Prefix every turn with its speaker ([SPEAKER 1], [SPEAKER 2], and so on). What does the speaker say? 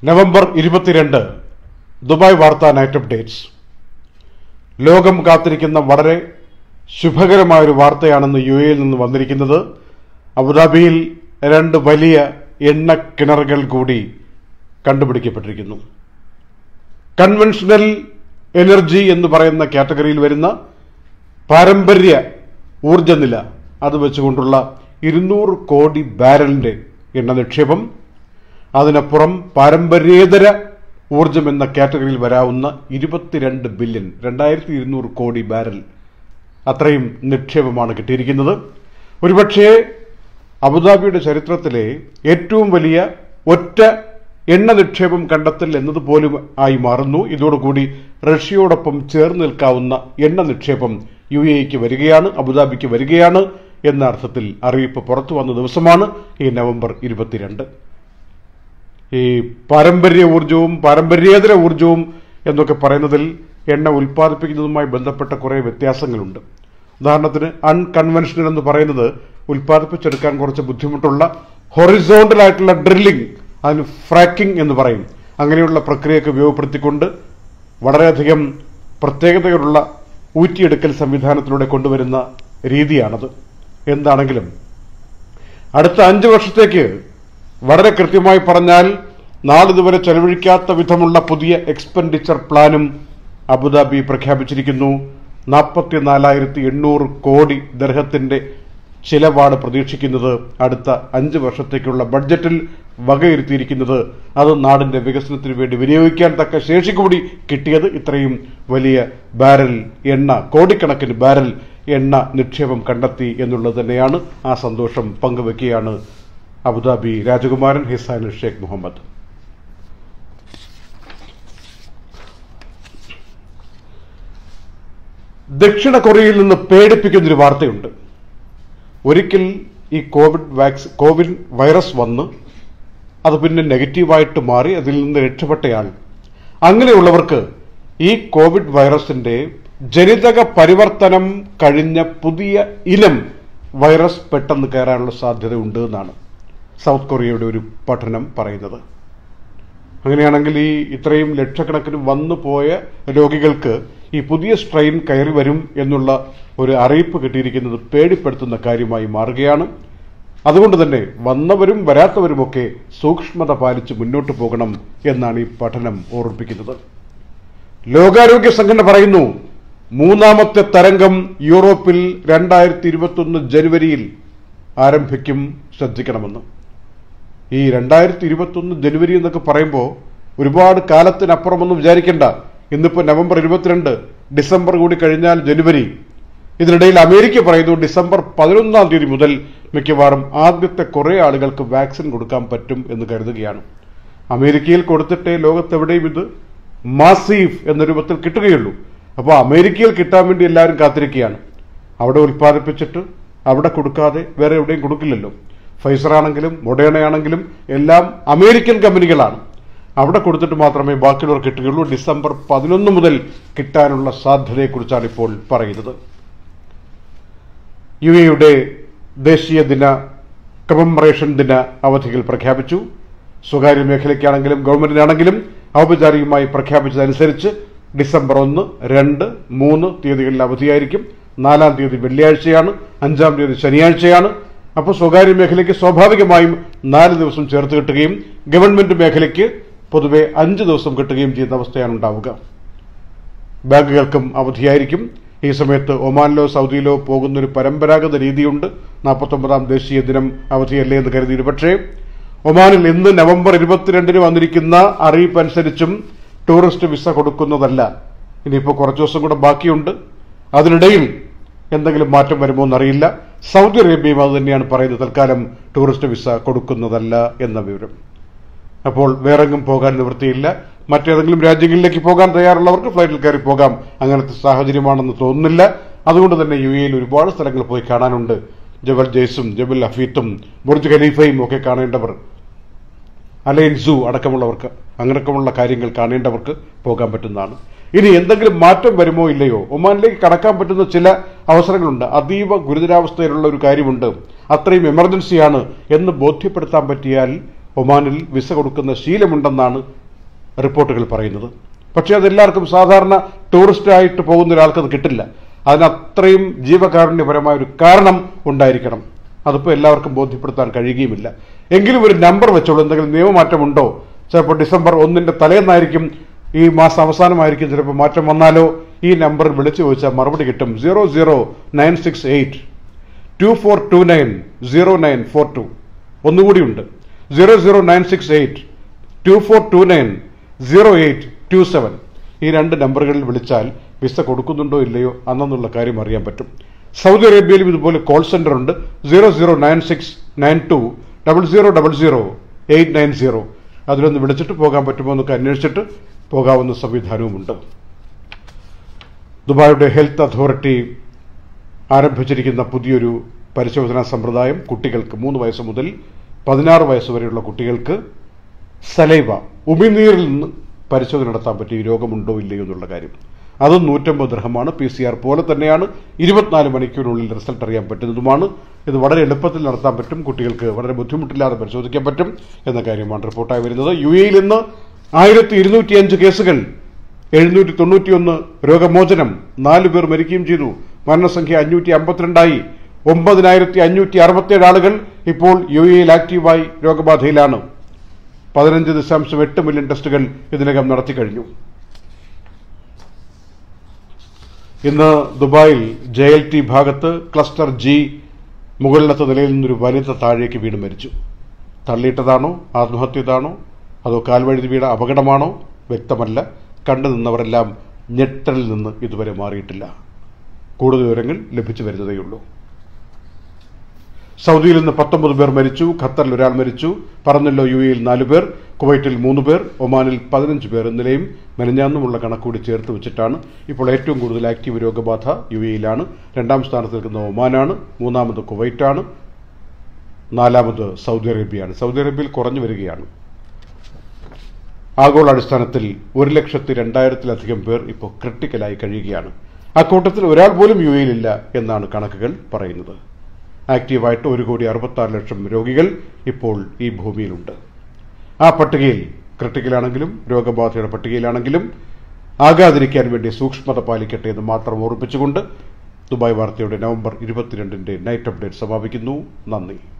[SPEAKER 1] November ഇരുപത്തിരണ്ട് Dubai വാർത്താ night updates ലോകം കാത്തിരിക്കുന്ന വളരെ ശുഭകരമായൊരു വാർത്തയാണെന്ന് യു എയിൽ നിന്ന് വന്നിരിക്കുന്നത് അബുദാബിയിൽ രണ്ട് വലിയ എണ്ണ കിണറുകൾ കൂടി കണ്ടുപിടിക്കപ്പെട്ടിരിക്കുന്നു കൺവെൻഷണൽ എനർജി എന്ന് പറയുന്ന കാറ്റഗറിയിൽ വരുന്ന പാരമ്പര്യ ഊർജ്ജനില അത് വെച്ചുകൊണ്ടുള്ള ഇരുന്നൂറ് കോടി ബാരലിന്റെ എണ്ണ നിക്ഷേപം അതിനപ്പുറം പാരമ്പര്യേതര ഊർജം എന്ന കാറ്റഗറിയിൽ വരാവുന്ന ഇരുപത്തിരണ്ട് ബില്യൺ രണ്ടായിരത്തി ഇരുന്നൂറ് കോടി ബാരൽ അത്രയും നിക്ഷേപമാണ് കിട്ടിയിരിക്കുന്നത് ഒരുപക്ഷേ അബുദാബിയുടെ ചരിത്രത്തിലെ ഏറ്റവും വലിയ ഒറ്റ എണ്ണ നിക്ഷേപം കണ്ടെത്തൽ എന്നതുപോലും ആയി മാറുന്നു ഇതോടുകൂടി റഷ്യയോടൊപ്പം ചേർന്ന് നിൽക്കാവുന്ന എണ്ണ നിക്ഷേപം യു എക്ക് വരികയാണ് അബുദാബിക്ക് വരികയാണ് എന്ന അർത്ഥത്തിൽ അറിയിപ്പ് പുറത്തു വന്ന ദിവസമാണ് ഈ നവംബർ ഇരുപത്തിരണ്ട് ഈ പാരമ്പര്യ ഊർജവും പാരമ്പര്യേതര ഊർജവും എന്നൊക്കെ പറയുന്നതിൽ എണ്ണ ഉൽപ്പാദിപ്പിക്കുന്നതുമായി ബന്ധപ്പെട്ട കുറേ വ്യത്യാസങ്ങളുണ്ട് ഉദാഹരണത്തിന് അൺകൺവെൻഷണൽ എന്ന് പറയുന്നത് ഉൽപ്പാദിപ്പിച്ചെടുക്കാൻ കുറച്ച് ബുദ്ധിമുട്ടുള്ള ഹൊറിസോണ്ടൽ ആയിട്ടുള്ള ഡ്രില്ലിംഗ് അതിന് ഫ്രാക്കിംഗ് എന്ന് പറയും അങ്ങനെയുള്ള പ്രക്രിയയൊക്കെ ഉപയോഗപ്പെടുത്തിക്കൊണ്ട് വളരെയധികം പ്രത്യേകതകളുള്ള ഊറ്റിയെടുക്കൽ സംവിധാനത്തിലൂടെ കൊണ്ടുവരുന്ന രീതിയാണത് എന്താണെങ്കിലും അടുത്ത അഞ്ച് വർഷത്തേക്ക് വളരെ കൃത്യമായി പറഞ്ഞാൽ നാളിതുവരെ ചെലവഴിക്കാത്ത വിധമുള്ള പുതിയ എക്സ്പെൻഡിച്ചർ പ്ലാനും അബുദാബി പ്രഖ്യാപിച്ചിരിക്കുന്നു നാൽപ്പത്തിനാലായിരത്തി എണ്ണൂറ് കോടി ദർഹത്തിന്റെ ചിലവാണ് പ്രതീക്ഷിക്കുന്നത് അടുത്ത അഞ്ച് വർഷത്തേക്കുള്ള ബഡ്ജറ്റിൽ വകയിരുത്തിയിരിക്കുന്നത് അത് നാടിന്റെ വികസനത്തിന് വേണ്ടി വിനിയോഗിക്കാൻ തക്ക ശേഷി കൂടി കിട്ടിയത് ഇത്രയും വലിയ ബാരൽ എണ്ണ കോടിക്കണക്കിന് ബാരൽ എണ്ണ നിക്ഷേപം കണ്ടെത്തി എന്നുള്ളത് തന്നെയാണ് ആ സന്തോഷം പങ്കുവെക്കുകയാണ് അബുദാബി രാജകുമാരൻ ഹിസാൻ ഷേഖ് മുഹമ്മദ് ദക്ഷിണ കൊറിയയിൽ നിന്ന് പേടിപ്പിക്കുന്നൊരു വാർത്തയുണ്ട് ഒരിക്കൽ ഈ കോവിഡ് വാക്സ് കോവിഡ് വൈറസ് വന്ന് അത് പിന്നെ നെഗറ്റീവായിട്ട് മാറി അതിൽ നിന്ന് രക്ഷപ്പെട്ടയാൾ അങ്ങനെയുള്ളവർക്ക് ഈ കോവിഡ് വൈറസിന്റെ ജനിതക പരിവർത്തനം കഴിഞ്ഞ പുതിയ ഇനം വൈറസ് പെട്ടെന്ന് കയറാനുള്ള സാധ്യത ഉണ്ട് എന്നാണ് സൗത്ത് കൊറിയയുടെ ഒരു പഠനം പറയുന്നത് അങ്ങനെയാണെങ്കിൽ ഈ ഇത്രയും ലക്ഷക്കണക്കിന് വന്നു പോയ രോഗികൾക്ക് ഈ പുതിയ സ്ട്രെയിൻ കയറി വരും എന്നുള്ള ഒരു അറിയിപ്പ് കിട്ടിയിരിക്കുന്നത് പേടിപ്പെടുത്തുന്ന കാര്യമായി മാറുകയാണ് അതുകൊണ്ട് തന്നെ വന്നവരും വരാത്തവരുമൊക്കെ സൂക്ഷ്മത പാലിച്ച് മുന്നോട്ട് പോകണം എന്നാണ് ഈ പഠനം ഓർമ്മിപ്പിക്കുന്നത് ലോകാരോഗ്യ സംഘടന പറയുന്നു മൂന്നാമത്തെ തരംഗം യൂറോപ്പിൽ രണ്ടായിരത്തി ഇരുപത്തൊന്ന് ജനുവരിയിൽ ആരംഭിക്കും ശ്രദ്ധിക്കണമെന്ന് ഈ രണ്ടായിരത്തി ഇരുപത്തൊന്ന് ജനുവരി എന്നൊക്കെ പറയുമ്പോൾ ഒരുപാട് കാലത്തിനപ്പുറമൊന്നും വിചാരിക്കേണ്ട ഇന്നിപ്പോ നവംബർ ഇരുപത്തിരണ്ട് ഡിസംബർ കൂടി കഴിഞ്ഞാൽ ജനുവരി ഇതിനിടയിൽ അമേരിക്ക പറയുന്നു ഡിസംബർ പതിനൊന്നാം തീയതി മുതൽ മിക്കവാറും ആദ്യത്തെ കുറെ ആളുകൾക്ക് വാക്സിൻ കൊടുക്കാൻ പറ്റും എന്ന് കരുതുകയാണ് അമേരിക്കയിൽ കൊടുത്തിട്ടേ ലോകത്തെവിടെയും ഇത് മാസീവ് എന്ന രൂപത്തിൽ കിട്ടുകയുള്ളൂ അപ്പോൾ അമേരിക്കയിൽ കിട്ടാൻ വേണ്ടി എല്ലാവരും കാത്തിരിക്കുകയാണ് അവിടെ ഉൽപ്പാദിപ്പിച്ചിട്ട് അവിടെ കൊടുക്കാതെ വേറെ എവിടെയും കൊടുക്കില്ലല്ലോ ഫൈസർ ആണെങ്കിലും മൊഡേണയാണെങ്കിലും എല്ലാം അമേരിക്കൻ കമ്പനികളാണ് അവിടെ കൊടുത്തിട്ട് മാത്രമേ ബാക്കിയുള്ളവർ കിട്ടുകയുള്ളൂ ഡിസംബർ പതിനൊന്ന് മുതൽ കിട്ടാനുള്ള സാധ്യതയെക്കുറിച്ചാണ് ഇപ്പോൾ പറയുന്നത് യു എയുടെ ദേശീയ ദിന കമമറേഷൻ ദിന അവധികൾ പ്രഖ്യാപിച്ചു സ്വകാര്യ മേഖലയ്ക്കാണെങ്കിലും ഗവൺമെന്റിനാണെങ്കിലും ഔപചാരികമായി പ്രഖ്യാപിച്ചതനുസരിച്ച് ഡിസംബർ ഒന്ന് രണ്ട് മൂന്ന് തീയതികളിൽ അവധിയായിരിക്കും നാലാം തീയതി വെള്ളിയാഴ്ചയാണ് അഞ്ചാം തീയതി ശനിയാഴ്ചയാണ് അപ്പോൾ സ്വകാര്യ മേഖലയ്ക്ക് സ്വാഭാവികമായും നാല് ദിവസം ചേർത്ത് കിട്ടുകയും ഗവൺമെന്റ് മേഖലയ്ക്ക് പൊതുവെ അഞ്ച് ദിവസം കിട്ടുകയും ചെയ്യുന്ന അവസ്ഥയാണ് ഉണ്ടാവുക ബാങ്കുകൾക്കും അവധിയായിരിക്കും ഈ സമയത്ത് ഒമാനിലോ സൗദിയിലോ പോകുന്ന ഒരു പരമ്പരാഗത രീതിയുണ്ട് നാൽപ്പത്തൊമ്പതാം ദേശീയ ദിനം അവധിയല്ലേ എന്ന് കരുതിയിട്ട് പക്ഷേ ഒമാനിൽ ഇന്ന് നവംബർ ഇരുപത്തിരണ്ടിന് വന്നിരിക്കുന്ന അറിയിപ്പ് അനുസരിച്ചും ടൂറിസ്റ്റ് വിസ കൊടുക്കുന്നതല്ല ഇനിയിപ്പോൾ കുറച്ച് ദിവസം കൂടെ ബാക്കിയുണ്ട് അതിനിടയിൽ എന്തെങ്കിലും മാറ്റം വരുമോ എന്നറിയില്ല സൗദി അറേബ്യയും അത് തന്നെയാണ് പറയുന്നത് തൽക്കാലം ടൂറിസ്റ്റ് വിസ കൊടുക്കുന്നതല്ല എന്ന വിവരം അപ്പോൾ വേറെങ്ങും പോകാൻ നിവൃത്തിയില്ല മറ്റേതെങ്കിലും രാജ്യങ്ങളിലേക്ക് പോകാൻ തയ്യാറുള്ളവർക്ക് ഫ്ലൈറ്റിൽ കയറി പോകാം അങ്ങനത്തെ സാഹചര്യമാണെന്ന് തോന്നുന്നില്ല അതുകൊണ്ട് തന്നെ യു എയിൽ ഒരുപാട് സ്ഥലങ്ങൾ പോയി കാണാനുണ്ട് ജബൽ ജയ്സും ജബൽ ഹഫീത്തും ബുർജ് ഖലീഫയും ഒക്കെ കാണേണ്ടവർ അലൈൻ സൂ അടക്കമുള്ളവർക്ക് അങ്ങനെയൊക്കെയുള്ള കാര്യങ്ങൾ കാണേണ്ടവർക്ക് പോകാൻ പറ്റുന്നതാണ് ഇനി എന്തെങ്കിലും മാറ്റം വരുമോ ഇല്ലയോ ഒമാനിലേക്ക് കടക്കാൻ പറ്റുന്ന ചില അവസരങ്ങളുണ്ട് അതീവ ഗുരുതരാവസ്ഥയിലുള്ള ഒരു കാര്യമുണ്ട് അത്രയും എമർജൻസിയാണ് എന്ന് ബോധ്യപ്പെടുത്താൻ പറ്റിയാൽ ഒമാനിൽ വിസ കൊടുക്കുന്ന ശീലമുണ്ടെന്നാണ് റിപ്പോർട്ടുകൾ പറയുന്നത് പക്ഷേ അതെല്ലാവർക്കും സാധാരണ ടൂറിസ്റ്റായിട്ട് പോകുന്ന ഒരാൾക്ക് അത് കിട്ടില്ല അതിനത്രയും ജീവകാരുണ്യപരമായ ഒരു കാരണം ഉണ്ടായിരിക്കണം അതിപ്പോൾ എല്ലാവർക്കും ബോധ്യപ്പെടുത്താൻ കഴിയുകയുമില്ല എങ്കിലും ഒരു നമ്പർ വെച്ചോളൂ എന്തെങ്കിലും നിയമമാറ്റമുണ്ടോ ചിലപ്പോൾ ഡിസംബർ ഒന്നിന്റെ തലേന്നായിരിക്കും ഈ മാസം അവസാനമായിരിക്കും ചിലപ്പോൾ മാറ്റം വന്നാലോ ഈ നമ്പർ വിളിച്ചു ചോദിച്ചാൽ മറുപടി കിട്ടും zero zero nine six eight two four two nine zero nine four two ഒന്നുകൂടിയുണ്ട് zero zero nine six eight two four two nine zero eight two seven ഈ രണ്ട് നമ്പറുകളിൽ വിളിച്ചാൽ വിസ കൊടുക്കുന്നുണ്ടോ ഇല്ലയോ അന്നെന്നുള്ള കാര്യം അറിയാൻ പറ്റും സൗദി അറേബ്യയിലും ഇതുപോലെ കോൾ സെന്റർ ഉണ്ട് zero zero nine six nine two double zero double zero eight nine zero അതിലൊന്ന് വിളിച്ചിട്ട് പോകാൻ പറ്റുമോ എന്നൊക്കെ അന്വേഷിച്ചിട്ട് പോകാവുന്ന സംവിധാനവുമുണ്ട് ദുബായിയുടെ ഹെൽത്ത് അതോറിറ്റി ആരംഭിച്ചിരിക്കുന്ന പുതിയൊരു പരിശോധനാ സമ്പ്രദായം കുട്ടികൾക്ക് മൂന്ന് വയസ്സ് മുതൽ പതിനാറ് വയസ്സ് വരെയുള്ള കുട്ടികൾക്ക് സലൈവ ഉമിനീരിൽ നിന്ന് പരിശോധന നടത്താൻ പറ്റിയ ഈ രോഗമുണ്ടോ ഇല്ലയോ എന്നുള്ള കാര്യം അതും നൂറ്റമ്പത് ദൃഹമാണ് പി സി ആർ പോലെ തന്നെയാണ് ഇരുപത്തിനാല് മണിക്കൂറിനുള്ളിൽ റിസൾട്ട് അറിയാൻ പറ്റുന്നതുമാണ് ഇത് വളരെ എളുപ്പത്തിൽ നടത്താൻ പറ്റും കുട്ടികൾക്ക് വളരെ ബുദ്ധിമുട്ടില്ലാതെ പരിശോധിക്കാൻ പറ്റും എന്ന കാര്യമാണ് റിപ്പോർട്ടായി വരുന്നത് യു എയിൽ ഇന്ന് ആയിരത്തി ഇരുന്നൂറ്റിയഞ്ച് കേസുകൾ എഴുന്നൂറ്റി തൊണ്ണൂറ്റിയൊന്ന് രോഗമോചനം നാലു പേർ മരിക്കുകയും ചെയ്തു മരണസംഖ്യ അഞ്ഞൂറ്റി അമ്പത്തിരണ്ടായി ഒമ്പതിനായിരത്തി അഞ്ഞൂറ്റി അറുപത്തിയേഴ് ആളുകൾ ഇപ്പോൾ യു എയിൽ ആക്റ്റീവായി രോഗബാധയിലാണ് പതിനഞ്ച് ദശാംശം എട്ട് മില്യൺ ടെസ്റ്റുകൾ ഇതിനകം നടത്തിക്കഴിഞ്ഞു ഇന്ന് ദുബായിൽ ജെ എൽ ടി ഭാഗത്ത് ക്ലസ്റ്റർ ജി മുകളിലത്തെ നിലയിൽ നിന്നൊരു വനിത താഴേക്ക് വീണ് മരിച്ചു തള്ളിയിട്ടതാണോ ആത്മഹത്യതാണോ അതോ കാൽവഴുതി വീണ അപകടമാണോ വ്യക്തമല്ല കണ്ടു നിന്നവരെല്ലാം ഞെട്ടലിൽ നിന്ന് ഇതുവരെ മാറിയിട്ടില്ല കൂടുതൽ വിവരങ്ങൾ ലഭിച്ചു വരുന്നതേയുള്ളൂ സൗദിയിൽ നിന്ന് പത്തൊമ്പത് പേർ മരിച്ചു ഖത്തറിൽ ഒരാൾ മരിച്ചു പറന്നല്ലോ യു എയിൽ നാലു പേർ കുവൈറ്റിൽ മൂന്ന് പേർ ഒമാനിൽ പതിനഞ്ച് പേർ എന്നിലയും മെനഞ്ഞാന്നുമുള്ള കണക്കൂടി ചേർത്ത് വെച്ചിട്ടാണ് ഇപ്പോൾ ഏറ്റവും കൂടുതൽ ആക്റ്റീവ് രോഗബാധ യു എയിലാണ് രണ്ടാം സ്ഥാനത്ത് നിൽക്കുന്ന ഒമാനാണ് മൂന്നാമത് കുവൈറ്റാണ് നാലാമത് സൗദി അറേബ്യയാണ് സൗദി അറേബ്യയിൽ കുറഞ്ഞു വരികയാണ് ആഗോളാടിസ്ഥാനത്തിൽ ഒരു ലക്ഷത്തി രണ്ടായിരത്തിലധികം പേർ ഇപ്പോൾ ക്രിട്ടിക്കലായി കഴിയുകയാണ് അക്കൂട്ടത്തിൽ ഒരാൾ പോലും യു എയിലില്ല എന്നാണ് കണക്കുകൾ പറയുന്നത് ആക്റ്റീവായിട്ട് ഒരു കോടി അറുപത്തി ലക്ഷം രോഗികൾ ഇപ്പോൾ ഈ ഭൂമിയിലുണ്ട് ആ പട്ടികയിൽ ക്രിട്ടിക്കലാണെങ്കിലും രോഗബാധയുടെ പട്ടികയിലാണെങ്കിലും ആകാതിരിക്കാൻ വേണ്ടി സൂക്ഷ്മത പാലിക്കട്ടെ എന്ന് മാത്രം ഓർമ്മിപ്പിച്ചുകൊണ്ട് ദുബായ് വാർത്തയുടെ നവംബർ ഇരുപത്തിരണ്ടിന്റെ നൈറ്റ് അപ്ഡേറ്റ് സമാപിക്കുന്നു നന്ദി